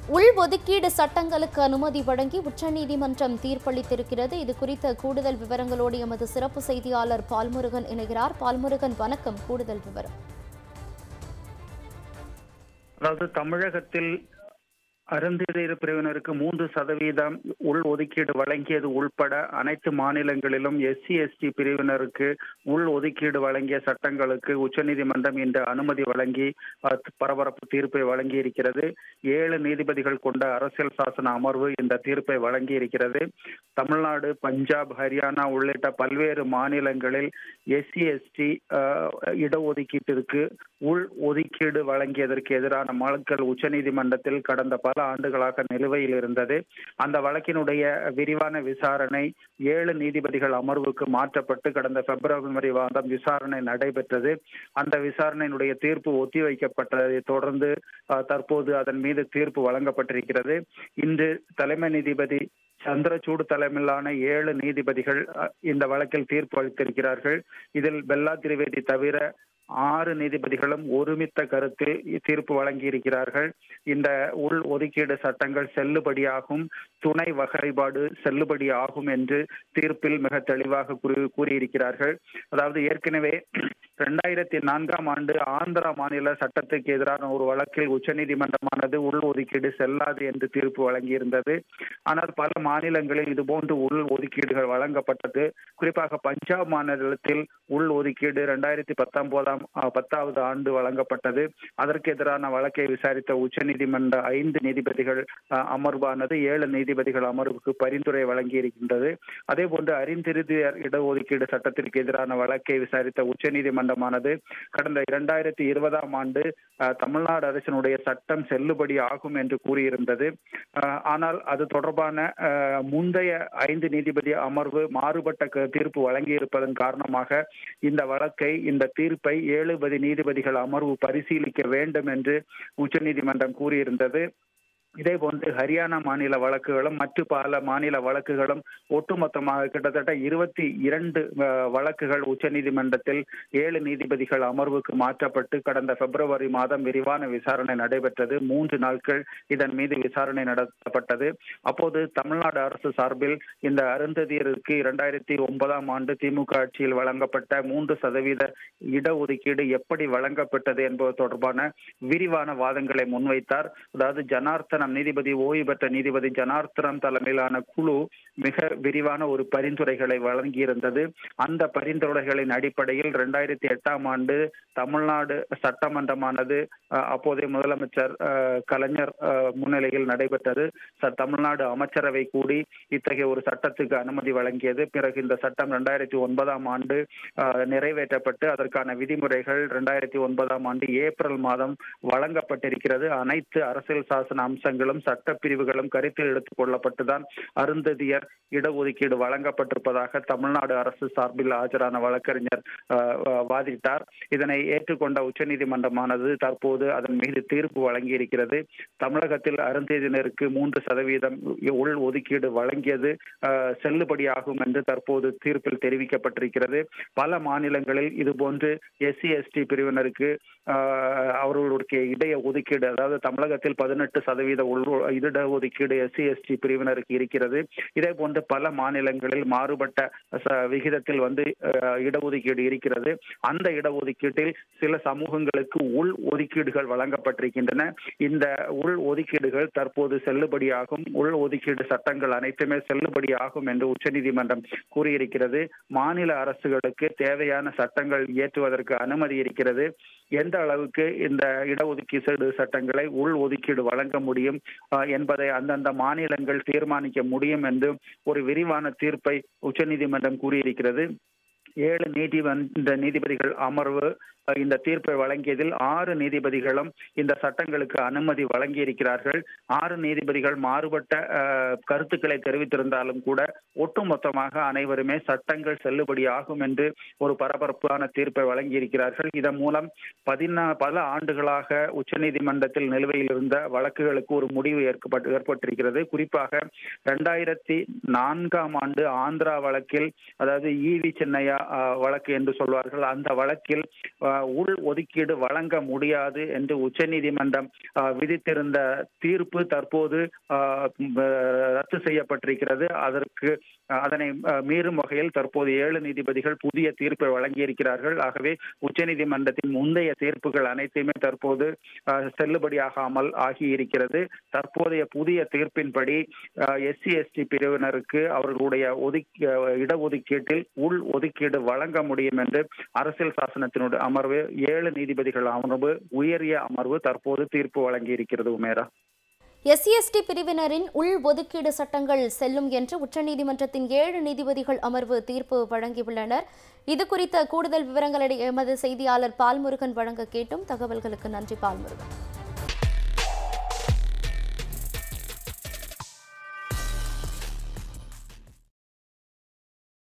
உள்ஒதுக்கீடு சட்டங்களுக்கு அனுமதி வழங்கி உச்சநீதிமன்றம் தீர்ப்பளித்திருக்கிறது இது குறித்த கூடுதல் விவரங்களோடு எமது சிறப்பு செய்தியாளர் பால்முருகன் இணைகிறார் பால்முருகன் வணக்கம் கூடுதல் விவரம் அதாவது தமிழகத்தில் அருந்ததியர் பிரிவினருக்கு மூன்று சதவீதம் உள் ஒதுக்கீடு வழங்கியது உள்பட அனைத்து மாநிலங்களிலும் எஸ்சி எஸ்டி பிரிவினருக்கு உள் ஒதுக்கீடு வழங்கிய சட்டங்களுக்கு உச்சநீதிமன்றம் இன்று அனுமதி வழங்கி அஹ், பரபரப்பு தீர்ப்பை வழங்கி இருக்கிறது ஏழு நீதிபதிகள் கொண்ட அரசியல் சாசன அமர்வு இந்த தீர்ப்பை வழங்கி இருக்கிறது தமிழ்நாடு பஞ்சாப் ஹரியானா உள்ளிட்ட பல்வேறு மாநிலங்களில் எஸ்சி எஸ்டி இடஒதுக்கீட்டிற்கு உள் ஒதுக்கீடு வழங்கியதற்கு எதிரான மனுக்கள் உச்சநீதிமன்றத்தில் கடந்த பல ஆண்டுகளாக நிலுவையில் இருந்தது அந்த வழக்கினுடைய விரிவான விசாரணை ஏழு நீதிபதிகள் அமர்வுக்கு மாற்றப்பட்டு கடந்த பிப்ரவரி மாதம் விசாரணை நடைபெற்றது அந்த விசாரணையினுடைய தீர்ப்பு ஒத்திவைக்கப்பட்டதை தொடர்ந்து அஹ், தற்போது அதன் மீது தீர்ப்பு வழங்கப்பட்டிருக்கிறது இன்று தலைமை நீதிபதி சந்திரசூட் தலைமையிலான ஏழு நீதிபதிகள் அஹ், இந்த வழக்கில் தீர்ப்பு அளித்திருக்கிறார்கள் இதில் பெல்லா திரிவேதி தவிர ஆறு நீதிபதிகளும் ஒருமித்த கருத்தில் தீர்ப்பு வழங்கியிருக்கிறார்கள் இந்த உள் ஒதுக்கீடு சட்டங்கள் செல்லுபடியாகும் துணை வகைப்பாடு செல்லுபடியாகும் என்று தீர்ப்பில் மிக தெளிவாக கூறி- கூறியிருக்கிறார்கள் அதாவது ஏற்கனவே இரண்டாயிரத்தி நான்காம் ஆண்டு ஆந்திரா மாநில சட்டத்துக்கு எதிரான ஒரு வழக்கில் உச்சநீதிமன்றமானது உள் ஒதுக்கீடு செல்லாது என்று தீர்ப்பு வழங்கியிருந்தது ஆனால் பல மாநிலங்களில் இதுபோன்று உள் ஒதுக்கீடுகள் வழங்கப்பட்டது குறிப்பாக பஞ்சாப் மாநிலத்தில் உள் ஒதுக்கீடு இரண்டாயிரத்தி பத்தொன்பதாம் அஹ், பத்தாவது ஆண்டு வழங்கப்பட்டது அதற்கு எதிரான வழக்கை விசாரித்த உச்சநீதிமன்ற ஐந்து நீதிபதிகள் அஹ், அமர்வானது ஏழு நீதிபதிகள் அமர்வுக்கு பரிந்துரை வழங்கியிருக்கின்றது அதே போன்று அறிந்திருதியர் இடஒதுக்கீடு சட்டத்திற்கு எதிரான வழக்கை விசாரித்த உச்சநீதிமன்றமானது கடந்த இரண்டாயிரத்தி இருபதாம் ஆண்டு அஹ், தமிழ்நாடு அரசினுடைய சட்டம் செல்லுபடி ஆகும் என்று கூறியிருந்தது அஹ், ஆனால் அது தொடர்பான அஹ், முந்தைய ஐந்து நீதிபதி அமர்வு மாறுபட்ட க- தீர்ப்பு வழங்கியிருப்பதன் காரணமாக இந்த வழக்கை இந்த தீர்ப்பை ஏழு பதி நீதிபதிகள் அமர்வு பரிசீலிக்க வேண்டும் என்று உச்சநீதிமன்றம் கூறியிருந்தது இதே போன்று ஹரியானா மாநில வழக்குகளும் மற்ற பல மாநில வழக்குகளும் ஒட்டுமொத்தமாக கிட்டத்தட்ட இருபத்தி இரண்டு அஹ், வழக்குகள் உச்சநீதிமன்றத்தில் ஏழு நீதிபதிகள் அமர்வுக்கு மாற்றப்பட்டு கடந்த பிப்ரவரி மாதம் விரிவான விசாரணை நடைபெற்றது மூன்று நாட்கள் இதன் மீது விசாரணை நடத்தப்பட்டது அப்போது தமிழ்நாடு அரசு சார்பில் இந்த அருந்ததியருக்கு இரண்டாயிரத்தி ஒன்பதாம் ஆண்டு திமுக ஆட்சியில் வழங்கப்பட்ட மூன்று சதவீத இடஒதுக்கீடு எப்படி வழங்கப்பட்டது என்பது தொடர்பான விரிவான வாதங்களை முன்வைத்தார் அதாவது ஜனார்த்தனம் நீதிபதி ஓய்வு பெற்ற நீதிபதி ஜனார்த்தனம் தலைமையிலான குழு மிக விரிவான ஒரு பரிந்துரைகளை வழங்கியிருந்தது அந்த பரிந்துரைகளின் அடிப்படையில் இரண்டாயிரத்தி எட்டாம் ஆண்டு தமிழ்நாடு சட்டமன்றமானது அஹ், அப்போதைய முதலமைச்சர் அஹ், கலைஞர் அஹ், முன்னிலையில் நடைபெற்றது ச- தமிழ்நாடு அமைச்சரவை கூடி இத்தகைய ஒரு சட்டத்துக்கு அனுமதி வழங்கியது பிறகு இந்த சட்டம் இரண்டாயிரத்தி ஒன்பதாம் ஆண்டு அஹ், நிறைவேற்றப்பட்டு அதற்கான விதிமுறைகள் இரண்டாயிரத்தி ஒன்பதாம் ஆண்டு ஏப்ரல் மாதம் வழங்கப்பட்டிருக்கிறது அனைத்து அரசியல் சாசன அம்சங்களும் சட்ட பிரிவுகளும் கருத்தில் எடுத்துக் கொள்ளப்பட்டுதான் அருந்ததியர் இடஒதுக்கீடு வழங்கப்பட்டிருப்பதாக தமிழ்நாடு அரசு சார்பில் ஆஜரான வழக்கறிஞர் அஹ், அஹ், வாதிட்டார் இதனை ஏற்றுக்கொண்ட உச்சநீதிமன்றமானது தற்போது அதன் மீது தீர்ப்பு வழங்கியிருக்கிறது தமிழகத்தில் அருந்ததியினருக்கு மூன்று சதவீதம் உள் ஒதுக்கீடு வழங்கியது அஹ், செல்லுபடியாகும் என்று தற்போது தீர்ப்பில் தெரிவிக்கப்பட்டிருக்கிறது பல மாநிலங்களில் இதுபோன்று எஸ்சி எஸ்டி பிரிவினருக்கு அஹ், அவர்களுடைய இடைய ஒதுக்கீடு அதாவது தமிழகத்தில் பதினெட்டு சதவீத உள் இட ஒதுக்கீடு எஸ்சி எஸ்டி பிரிவினருக்கு இருக்கிறது இதே போன்று பல மாநிலங்களில் மாறுபட்ட ச- விகிதத்தில் வந்து அஹ், இடஒதுக்கீடு இருக்கிறது அந்த இடஒதுக்கீட்டில் சில சமூகங்களுக்கு உள் ஒதுக்கீடுகள் வழங்கப்பட்டிருக்கின்றன இந்த உள் ஒதுக்கீடுகள் தற்போது செல்லுபடியாகும் உள் ஒதுக்கீடு சட்டங்கள் அனைத்துமே செல்லுபடியாகும் என்று உச்சநீதிமன்றம் கூறியிருக்கிறது மாநில அரசுகளுக்கு தேவையான சட்டங்கள் இயற்றுவதற்கு அனுமதி இருக்கிறது எந்த அளவுக்கு இந்த இடஒதுக்கீடு சட்டங்களை உள் ஒதுக்கீடு வழங்க முடியும் அஹ், என்பதை அந்தந்த மாநிலங்கள் தீர்மானிக்க முடியும் என்று ஒரு விரிவான தீர்ப்பை உச்சநீதிமன்றம் கூறியிருக்கிறது ஏழு நீதிமன்ற நீதிபதிகள் அமர்வு அஹ், இந்த தீர்ப்பை வழங்கியதில் ஆறு நீதிபதிகளும் இந்த சட்டங்களுக்கு அனுமதி வழங்கியிருக்கிறார்கள் ஆறு நீதிபதிகள் மாறுபட்ட அஹ், கருத்துக்களை தெரிவித்திருந்தாலும் கூட ஒட்டுமொத்தமாக அனைவருமே சட்டங்கள் செல்லுபடியாகும் என்று ஒரு பரபரப்பான தீர்ப்பை வழங்கியிருக்கிறார்கள் இதன் மூலம் பதினா பல ஆண்டுகளாக உச்சநீதிமன்றத்தில் நிலுவையில் இருந்த வழக்குகளுக்கு ஒரு முடிவு ஏற்பட்டு ஏற்பட்டிருக்கிறது குறிப்பாக இரண்டாயிரத்தி நான்காம் ஆண்டு ஆந்திரா வழக்கில் அதாவது ஈவி சின்னையா அஹ், வழக்கு என்று சொல்வார்கள் அந்த வழக்கில் அஹ், அஹ், உள் ஒதுக்கீடு வழங்க முடியாது என்று உச்சநீதிமன்றம் அஹ், விதித்திருந்த தீர்ப்பு தற்போது அஹ், அஹ், ரத்து செய்யப்பட்டிருக்கிறது அதற்கு அஹ், அதனை அஹ், மீறும் வகையில் தற்போது ஏழு நீதிபதிகள் புதிய தீர்ப்பை வழங்கியிருக்கிறார்கள் ஆகவே உச்சநீதிமன்றத்தின் முந்தைய தீர்ப்புகள் அனைத்துமே தற்போது அஹ், செல்லுபடியாகாமல் ஆகியிருக்கிறது தற்போதைய புதிய தீர்ப்பின்படி எஸ்சி எஸ்டி பிரிவினருக்கு அவர்களுடைய ஒதுக்கி அஹ், இடஒதுக்கீட்டில் உள் ஒதுக்கீடு வழங்க முடியும் என்று அரசியல் சாசனத்தினுடைய அமர்வு ஏழு நீதிபதிகள் அமர்வு உயரிய அமர்வு தற்போது தீர்ப்பு வழங்கியிருக்கிறது உமேரா எஸ்சி எஸ்டி பிரிவினரின் உள் ஒதுக்கீடு சட்டங்கள் செல்லும் என்று உச்சநீதிமன்றத்தின் ஏழு நீதிபதிகள் அமர்வு தீர்ப்பு வழங்கியுள்ளனர் இது குறித்த கூடுதல் விவரங்களை எமது செய்தியாளர் பால்முருகன் வழங்க கேட்டும் தகவல்களுக்கு நன்றி பால்முருகன்